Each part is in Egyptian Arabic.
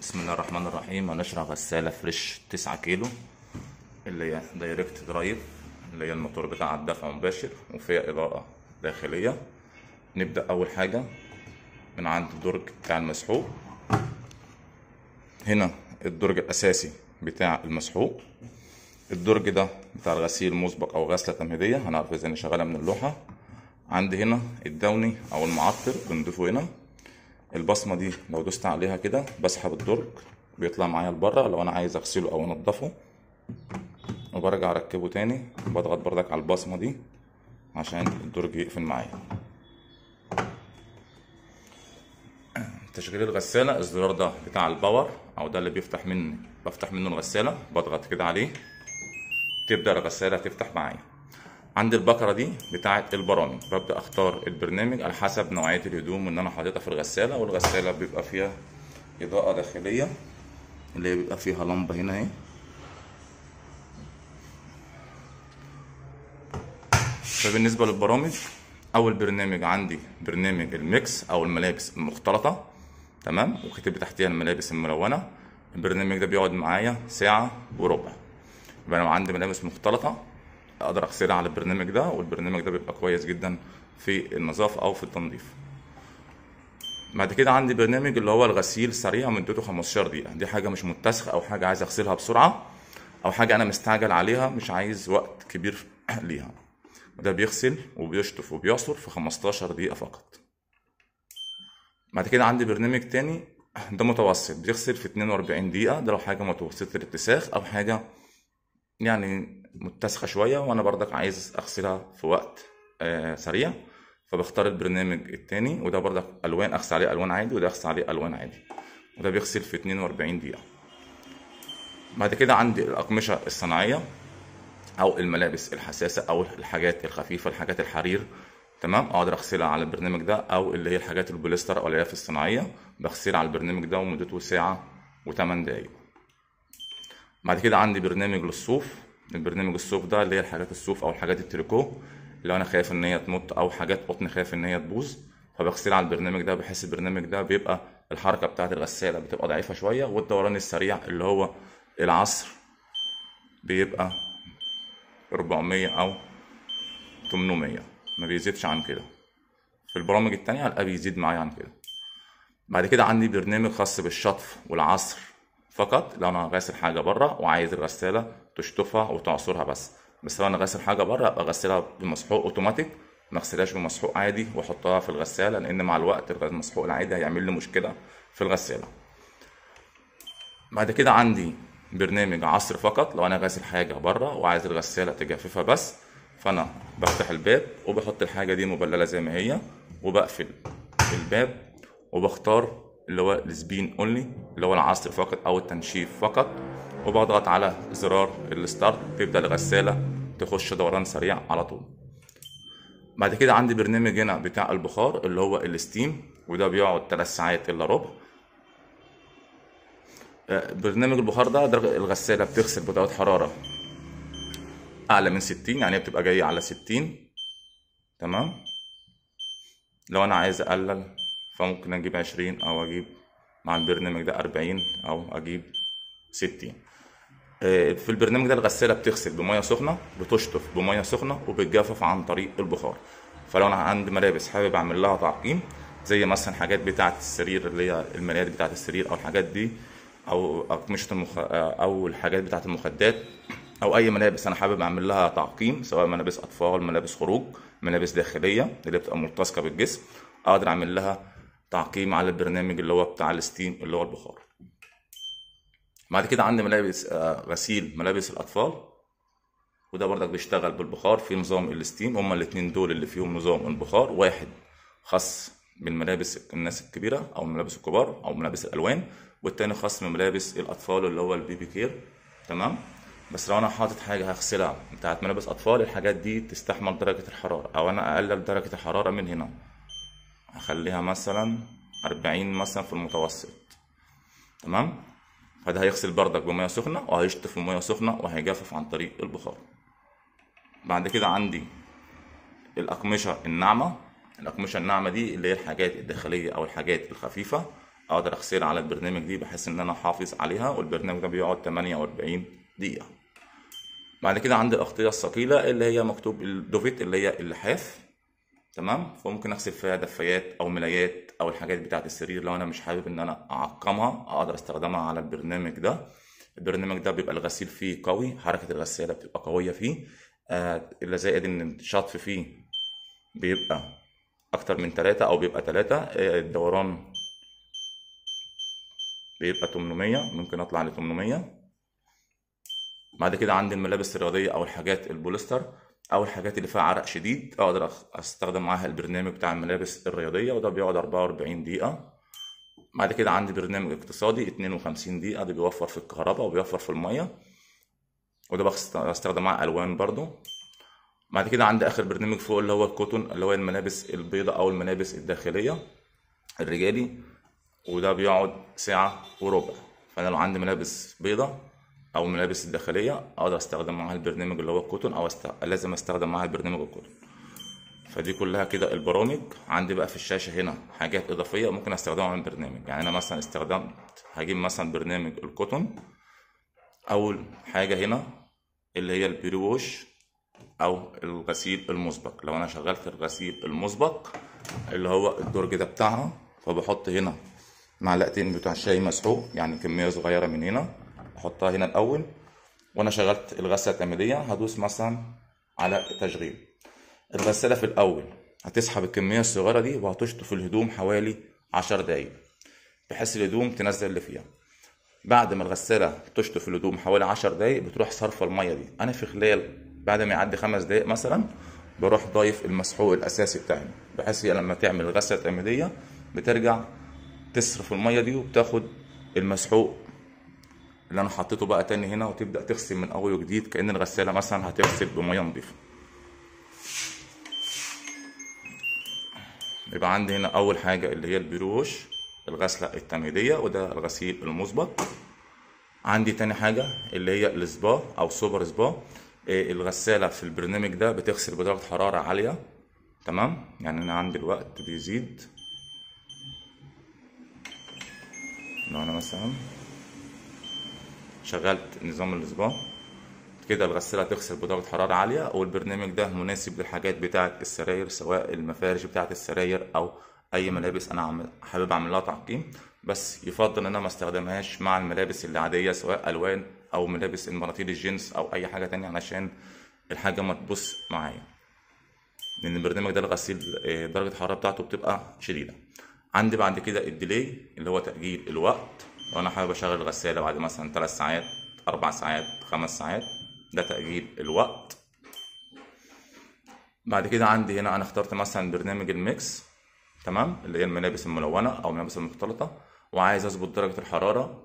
بسم الله الرحمن الرحيم هنشرح غسالة فريش 9 كيلو اللي هي دايركت درايف اللي هي الموتور بتاع الدفع مباشر وفيها إضاءة داخلية نبدأ أول حاجة من عند الدرج بتاع المسحوق هنا الدرج الأساسي بتاع المسحوق الدرج ده بتاع الغسيل مسبق أو غسلة تمهيدية هنعرف ازاي نشغلها من اللوحة عندي هنا الدوني أو المعطر بنضيفه هنا البصمة دي لو دوست عليها كده بسحب الدرج بيطلع معايا لبره لو انا عايز اغسله او انضفه وبرجع اركبه تاني بضغط بردك على البصمة دي عشان الدرج يقفل معايا تشغيل الغسالة الزرار ده بتاع الباور او ده اللي بيفتح مني بفتح منه الغسالة بضغط كده عليه تبدأ الغسالة تفتح معايا عند البكرة دي بتاعة البرامج ببدأ أختار البرنامج على حسب نوعية الهدوم اللي أنا حاططها في الغسالة والغسالة بيبقى فيها إضاءة داخلية اللي هي بيبقى فيها لمبة هنا أهي فبالنسبة للبرامج أول برنامج عندي برنامج الميكس أو الملابس المختلطة تمام وكتب تحتيها الملابس الملونة البرنامج ده بيقعد معايا ساعة وربع يبقى أنا عندي ملابس مختلطة اقدر اغسلها على البرنامج ده والبرنامج ده بيبقى كويس جدا في النظافه او في التنظيف بعد كده عندي برنامج اللي هو الغسيل سريع مدته 15 دقيقه دي حاجه مش متسخه او حاجه عايز اغسلها بسرعه او حاجه انا مستعجل عليها مش عايز وقت كبير ليها وده بيغسل وبيشطف وبيعصر في 15 دقيقه فقط بعد كده عندي برنامج تاني ده متوسط بيغسل في 42 دقيقه ده لو حاجه متوسطه الاتساخ او حاجه يعني متسخة شوية وأنا برضك عايز أغسلها في وقت آه سريع فبختار البرنامج التاني وده برضك ألوان أغسل عليه ألوان عادي وده أغسل عليه ألوان عادي وده بيغسل في 42 دقيقة بعد كده عندي الأقمشة الصناعية أو الملابس الحساسة أو الحاجات الخفيفة الحاجات الحرير تمام اقدر اغسلها على البرنامج ده او اللي هي الحاجات البوليستر او الالياف الصناعيه بغسلها على البرنامج ده ومدته ساعه و8 دقايق بعد كده عندي برنامج للصوف البرنامج الصوف ده اللي هي الحاجات الصوف او الحاجات التريكو اللي انا خايف ان هي تمط او حاجات قطن خايف ان هي تبوظ فبغسلها على البرنامج ده بحيث البرنامج ده بيبقى الحركه بتاعه الغساله بتبقى ضعيفه شويه والدوران السريع اللي هو العصر بيبقى 400 او 800 ما بيزيدش عن كده في البرامج التانية هلاقيه بيزيد معايا عن كده بعد كده عندي برنامج خاص بالشطف والعصر فقط لو انا غاسل حاجه بره وعايز الغساله تشطفها وتعصرها بس بس لو انا غاسل حاجه بره ابقى اغسلها بمسحوق اوتوماتيك ما اغسلهاش بمسحوق عادي واحطها في الغساله لان مع الوقت المسحوق العادي هيعمل لي مشكله في الغساله بعد كده عندي برنامج عصر فقط لو انا غاسل حاجه بره وعايز الغساله تجففها بس فانا بفتح الباب وبحط الحاجه دي مبلله زي ما هي وبقفل الباب وبختار اللي هو السبين اونلي اللي هو العصر فقط او التنشيف فقط وبضغط على زرار الستارت تبدا الغساله تخش دوران سريع على طول بعد كده عندي برنامج هنا بتاع البخار اللي هو الستيم وده بيقعد 3 ساعات الا ربع برنامج البخار ده درجة الغسالة بتغسل بدرجة حرارة أعلى من 60 يعني بتبقى جاية على 60 تمام لو أنا عايز أقلل فممكن اجيب عشرين او اجيب مع البرنامج ده اربعين او اجيب ستين في البرنامج ده الغسالة بتغسل بمية سخنة بتشطف بمية سخنة وبتجفف عن طريق البخار فلو انا عندي ملابس حابب اعمل لها تعقيم زي مثلا حاجات بتاعة السرير اللي هي الملايات بتاعة السرير او الحاجات دي او اقمشة المخ... او الحاجات بتاعة المخدات او اي ملابس انا حابب اعمل لها تعقيم سواء ملابس اطفال ملابس خروج ملابس داخلية اللي بتبقى ملتصقة بالجسم اقدر اعمل لها تعقيم على البرنامج اللي هو بتاع الستيم اللي هو البخار بعد كده عندي ملابس غسيل ملابس الاطفال وده برضك بيشتغل بالبخار في نظام الستيم هما الاتنين دول اللي فيهم نظام البخار واحد خاص بالملابس الناس الكبيرة أو الملابس الكبار أو ملابس الألوان والتاني خاص بملابس الأطفال اللي هو البيبي كير تمام بس لو أنا حاطط حاجة هغسلها بتاعت ملابس أطفال الحاجات دي تستحمل درجة الحرارة أو أنا أقلل درجة الحرارة من هنا هخليها مثلا أربعين مثلا في المتوسط تمام فده هيغسل بردك بمية سخنة وهيشطف بمية سخنة وهيجفف عن طريق البخار بعد كده عندي الأقمشة الناعمة الأقمشة الناعمة دي اللي هي الحاجات الداخلية أو الحاجات الخفيفة اقدر اغسلها على البرنامج دي بحيث ان انا احافظ عليها والبرنامج ده بيقعد 48 دقيقة بعد كده عندي الأغطية الثقيلة اللي هي مكتوب الدوفيت اللي هي اللحاف تمام فممكن اغسل فيها دفايات او ملايات او الحاجات بتاعه السرير لو انا مش حابب ان انا اعقمها اقدر استخدمها على البرنامج ده البرنامج ده بيبقى الغسيل فيه قوي حركه الغساله بتبقى قويه فيه آه الا زائد ان الشطف فيه بيبقى اكتر من ثلاثة او بيبقى ثلاثة آه الدوران بيبقى 800 ممكن اطلع ل 800 بعد كده عندي الملابس الرياضيه او الحاجات البوليستر او الحاجات اللي فيها عرق شديد اقدر أخ- استخدم معاها البرنامج بتاع الملابس الرياضيه وده بيقعد 44 دقيقه بعد كده عندي برنامج اقتصادي 52 دقيقه ده بيوفر في الكهرباء وبيوفر في الميه وده بخس- بستخدم معاه الوان برضو بعد كده عندي اخر برنامج فوق اللي هو الكوتون اللي هو الملابس البيضاء او الملابس الداخليه الرجالي وده بيقعد ساعة وربع فأنا لو عندي ملابس بيضة أو ملابس الداخلية أقدر أستخدم معاها البرنامج اللي هو الكوتون أو است... لازم أستخدم معاها البرنامج الكوتون فدي كلها كده البرامج عندي بقى في الشاشة هنا حاجات إضافية ممكن أستخدمها من البرنامج يعني أنا مثلا استخدمت هجيب مثلا برنامج الكوتون أول حاجة هنا اللي هي البري ووش او الغسيل المسبق لو انا شغلت الغسيل المسبق اللي هو الدرج ده بتاعها فبحط هنا معلقتين بتوع شاي مسحوق يعني كميه صغيره من هنا احطها هنا الاول وانا شغلت الغساله التمهيديه هدوس مثلا على تشغيل الغساله في الاول هتسحب الكميه الصغيره دي وهتشطف الهدوم حوالي عشر دقايق بحيث الهدوم تنزل اللي فيها بعد ما الغسالة تشطف الهدوم حوالي عشر دقايق بتروح صارفة المية دي أنا في خلال بعد ما يعدي خمس دقايق مثلا بروح ضايف المسحوق الأساسي بتاعي بحيث هي لما تعمل الغسالة التمهيدية بترجع تصرف المية دي وبتاخد المسحوق اللي أنا حطيته بقى تاني هنا وتبدأ تغسل من أول وجديد كأن الغسالة مثلا هتغسل بمية نظيفة يبقى عندي هنا أول حاجة اللي هي البروش الغسلة التمهيدية وده الغسيل المسبق عندي تاني حاجة اللي هي السبا أو سوبر سبا إيه، الغسالة في البرنامج ده بتغسل بدرجة حرارة عالية تمام يعني أنا عندي الوقت بيزيد لو أنا مثلا شغلت نظام السبا كده الغسالة تغسل بدرجة حرارة عالية والبرنامج ده مناسب للحاجات بتاعة السراير سواء المفارش بتاعة السراير أو أي ملابس أنا عم- حابب أعمل لها تعقيم بس يفضل إن أنا ما استخدمهاش مع الملابس العادية سواء ألوان أو ملابس المناطيل الجينز أو أي حاجة تانية علشان الحاجة ما تبص معايا لأن البرنامج ده الغسيل آه، درجة الحرارة بتاعته بتبقى شديدة عندي بعد كده الديلي اللي هو تأجيل الوقت وأنا حابب أشغل الغسالة بعد مثلا ثلاث ساعات أربع ساعات خمس ساعات ده تأجيل الوقت بعد كده عندي هنا أنا اخترت مثلا برنامج الميكس تمام اللي هي الملابس الملونة أو الملابس المختلطة وعايز أظبط درجة الحرارة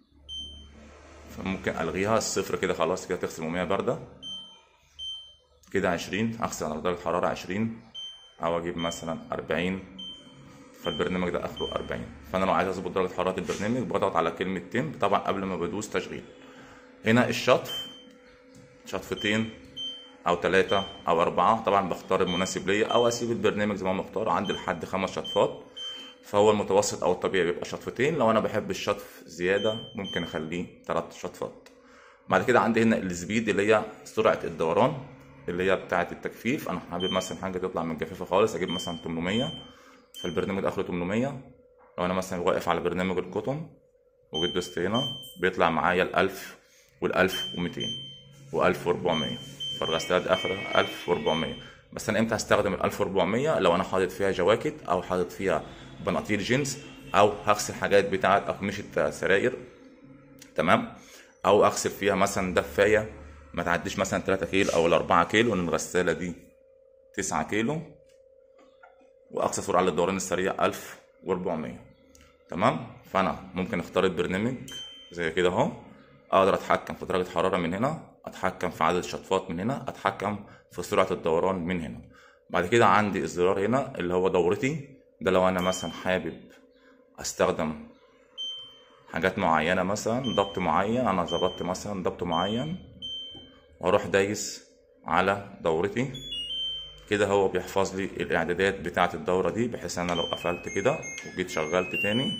فممكن ألغيها الصفر كده خلاص كده تغسل مومية باردة كده عشرين أغسل على درجة حرارة عشرين أو أجيب مثلا أربعين فالبرنامج ده اخره 40 فانا لو عايز اظبط درجه حراره البرنامج بضغط على كلمه تم طبعا قبل ما بدوس تشغيل هنا الشطف شطفتين او ثلاثة او اربعة طبعا بختار المناسب ليا او اسيب البرنامج زي ما هو مختار عندي لحد خمس شطفات فهو المتوسط او الطبيعي بيبقى شطفتين لو انا بحب الشطف زيادة ممكن اخليه ثلاث شطفات بعد كده عندي هنا السبيد اللي هي سرعة الدوران اللي هي بتاعة التجفيف انا حابب مثلا حاجة تطلع من الجفافة خالص اجيب مثلا 800 فالبرنامج ده اخره 800 لو انا مثلا واقف على برنامج الكوتون وجيت دوست هنا بيطلع معايا ال 1000 وال 1200 و 1400 فالغسالات اخرها 1400 بس انا امتى هستخدم ال 1400 لو انا حاطط فيها جواكت او حاطط فيها بناطيل جينز او هغسل حاجات بتاعه اقمشه سراير تمام او اغسل فيها مثلا دفايه ما تعديش مثلا 3 كيلو او 4 كيلو لان الغساله دي 9 كيلو واقصى سرعه للدوران السريع 1400 تمام فانا ممكن اختار البرنامج زي كده اهو اقدر اتحكم في درجه حراره من هنا اتحكم في عدد الشطفات من هنا اتحكم في سرعه الدوران من هنا بعد كده عندي الزرار هنا اللي هو دورتي ده لو انا مثلا حابب استخدم حاجات معينه مثلا ضبط معين انا ظبطت مثلا ضبط معين واروح دايس على دورتي كده هو بيحفظ لي الاعدادات بتاعه الدوره دي بحيث انا لو قفلت كده وجيت شغلت تاني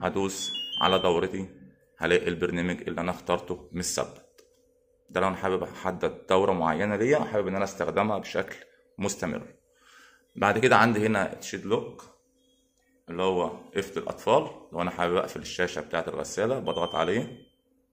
هدوس على دورتي هلاقي البرنامج اللي انا اخترته مش ثبت ده لو انا حابب احدد دوره معينه ليا حابب ان انا استخدمها بشكل مستمر بعد كده عندي هنا تشيد لوك اللي هو قفل الاطفال لو انا حابب اقفل الشاشه بتاعه الغساله بضغط عليه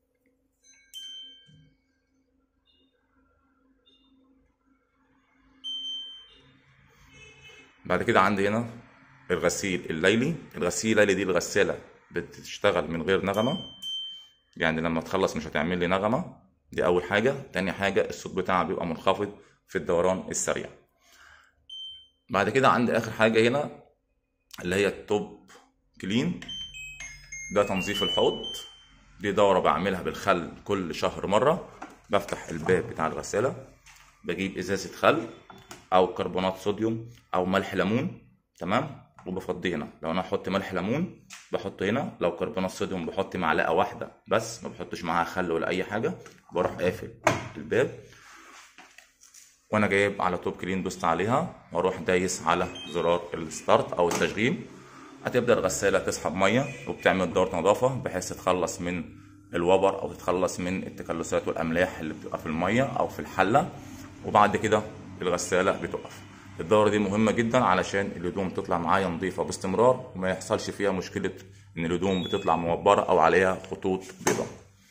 بعد كده عندي هنا الغسيل الليلي الغسيل الليلي دي الغسالة بتشتغل من غير نغمة يعني لما تخلص مش هتعمل لي نغمة دي أول حاجة تاني حاجة الصوت بتاعها بيبقى منخفض في الدوران السريع بعد كده عندي آخر حاجة هنا اللي هي التوب كلين ده تنظيف الحوض دي دورة بعملها بالخل كل شهر مرة بفتح الباب بتاع الغسالة بجيب إزازة خل أو كربونات صوديوم أو ملح ليمون تمام وبفضيه هنا لو انا هحط ملح ليمون بحطه هنا لو كربونات صوديوم بحط معلقه واحده بس ما بحطش معاها خل ولا اي حاجه بروح قافل الباب وانا جايب على توب كلين دوست عليها واروح دايس على زرار الستارت او التشغيل هتبدا الغساله تسحب ميه وبتعمل دورة نظافه بحيث تتخلص من الوبر او تتخلص من التكلسات والاملاح اللي بتبقى في الميه او في الحله وبعد كده الغساله بتقف الدورة دي مهمة جدا علشان الهدوم تطلع معايا نظيفة باستمرار وما يحصلش فيها مشكلة ان الهدوم بتطلع موبرة او عليها خطوط بيضاء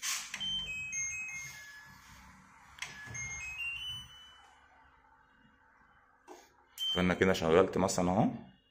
فانا كده شغلت مثلا اهو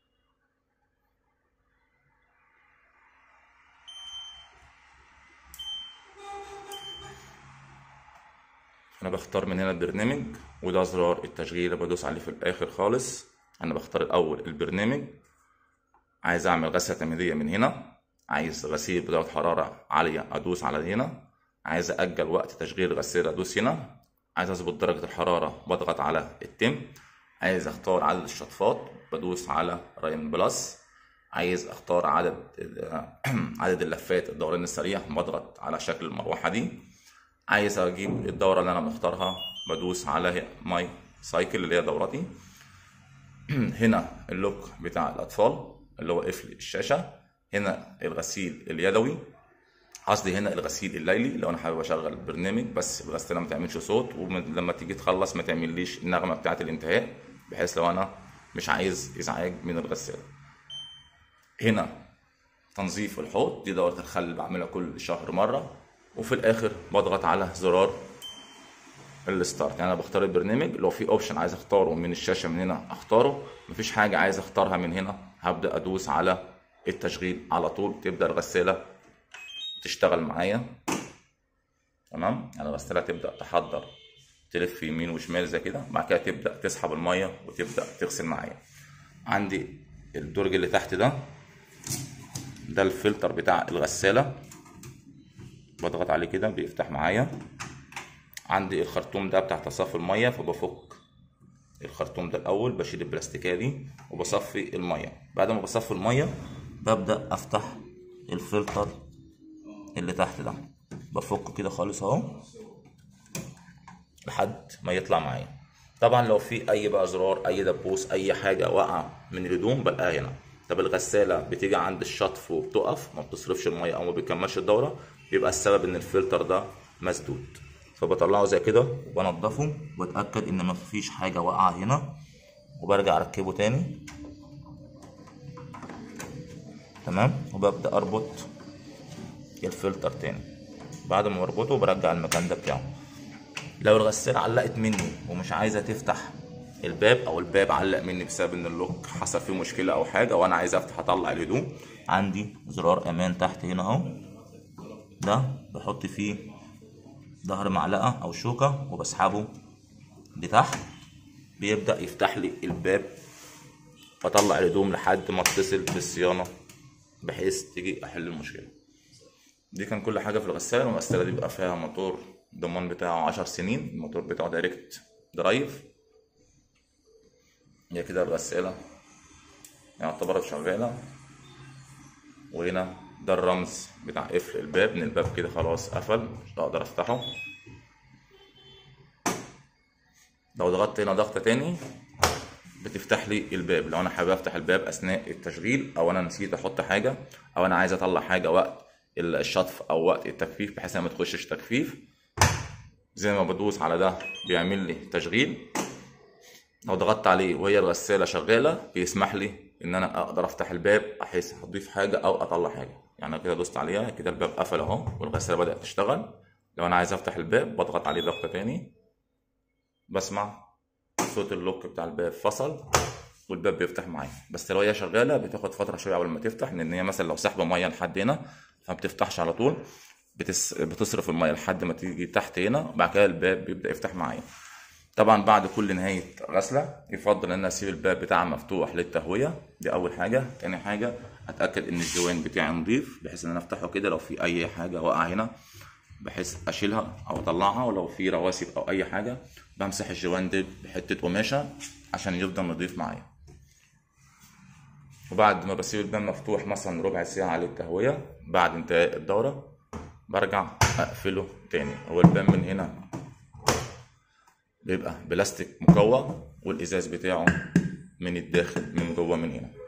انا بختار من هنا البرنامج وده زرار التشغيل اللي بدوس عليه في الاخر خالص انا بختار الاول البرنامج عايز اعمل غسله تمهيديه من هنا عايز غسيل بدرجه حراره عاليه ادوس على هنا عايز اجل وقت تشغيل الغساله ادوس هنا عايز اظبط درجه الحراره بضغط على التم عايز اختار عدد الشطفات بدوس على راين بلس عايز اختار عدد عدد اللفات الدوران السريع بضغط على شكل المروحه دي عايز اجيب الدوره اللي انا مختارها بدوس على ماي سايكل اللي هي دورتي هنا اللوك بتاع الاطفال اللي هو قفل الشاشه هنا الغسيل اليدوي قصدي هنا الغسيل الليلي لو انا حابب اشغل البرنامج بس الغساله ما تعملش صوت ولما تيجي تخلص ما تعمليش النغمه بتاعه الانتهاء بحيث لو انا مش عايز ازعاج من الغساله هنا تنظيف الحوض دي دوره الخل اللي بعملها كل شهر مره وفي الاخر بضغط على زرار الستارت يعني انا بختار البرنامج لو في اوبشن عايز اختاره من الشاشه من هنا اختاره مفيش حاجه عايز اختارها من هنا هبدا ادوس على التشغيل على طول تبدا الغساله تشتغل معايا تمام يعني الغساله تبدا تحضر تلف يمين وشمال زي كده بعد كده تبدا تسحب الميه وتبدا تغسل معايا عندي الدرج اللي تحت ده ده الفلتر بتاع الغساله بضغط عليه كده بيفتح معايا عندي الخرطوم ده بتاع تصفي الميه فبفك الخرطوم ده الاول بشيل البلاستيكيه دي وبصفي الميه بعد ما بصفي الميه ببدا افتح الفلتر اللي تحت ده بفكه كده خالص اهو لحد ما يطلع معايا طبعا لو في اي بقى زرار اي دبوس اي حاجه واقعه من الهدوم بلقاها هنا طب الغساله بتيجي عند الشطف وبتقف ما بتصرفش الميه او ما بيكملش الدوره بيبقى السبب ان الفلتر ده مسدود فبطلعه زي كده وانضفه واتاكد ان مفيش حاجه واقعه هنا وبرجع اركبه تاني تمام وببدا اربط الفلتر تاني بعد ما بربطه برجع المكان ده بتاعه لو الغسالة علقت مني ومش عايزة تفتح الباب او الباب علق مني بسبب ان اللوك حصل فيه مشكلة او حاجة وانا عايز افتح اطلع الهدوم عندي زرار امان تحت هنا اهو ده بحط فيه ظهر معلقة او شوكة وبسحبه لتحت بيبدأ يفتح لي الباب فاطلع الهدوم لحد ما اتصل بالصيانة بحيث تيجي احل المشكلة دي كان كل حاجة في الغسالة الغسالة دي بيبقى فيها موتور الضمان بتاعه عشر سنين الموتور بتاعه دايركت درايف هي كده الغسالة يعتبر شغالة وهنا ده الرمز بتاع قفل الباب ان الباب كده خلاص قفل مش هقدر افتحه لو ضغطت هنا ضغطة تاني بتفتح لي الباب لو انا حابب افتح الباب اثناء التشغيل او انا نسيت احط حاجه او انا عايز اطلع حاجه وقت الشطف او وقت التجفيف بحيث انها ما تخشش تجفيف زي ما بدوس على ده بيعمل لي تشغيل لو ضغطت عليه وهي الغسالة شغالة بيسمح لي إن أنا أقدر أفتح الباب أحس أضيف حاجة أو أطلع حاجة يعني أنا كده دوست عليها كده الباب قفل أهو والغسالة بدأت تشتغل لو أنا عايز أفتح الباب بضغط عليه ضغطة تاني بسمع صوت اللوك بتاع الباب فصل والباب بيفتح معايا بس لو هي شغالة بتاخد فترة شوية قبل ما تفتح لأن هي مثلا لو سحبة مية لحد هنا فما بتفتحش على طول بتس... بتصرف المية لحد ما تيجي تحت هنا وبعد كده الباب بيبدأ يفتح معايا طبعا بعد كل نهاية غسلة يفضل ان انا اسيب الباب بتاعها مفتوح للتهوية دي اول حاجة تاني حاجة اتأكد ان الجوان بتاعي نضيف بحيث ان انا افتحه كده لو في اي حاجة واقعة هنا بحيث اشيلها او اطلعها ولو في رواسب او اي حاجة بمسح الجوان دي بحتة قماشة عشان يفضل نضيف معايا وبعد ما بسيب الباب مفتوح مثلا ربع ساعة للتهوية بعد انتهاء الدورة برجع اقفله تاني هو الباب من هنا بيبقى بلاستيك مقوى والازاز بتاعه من الداخل من جوه من هنا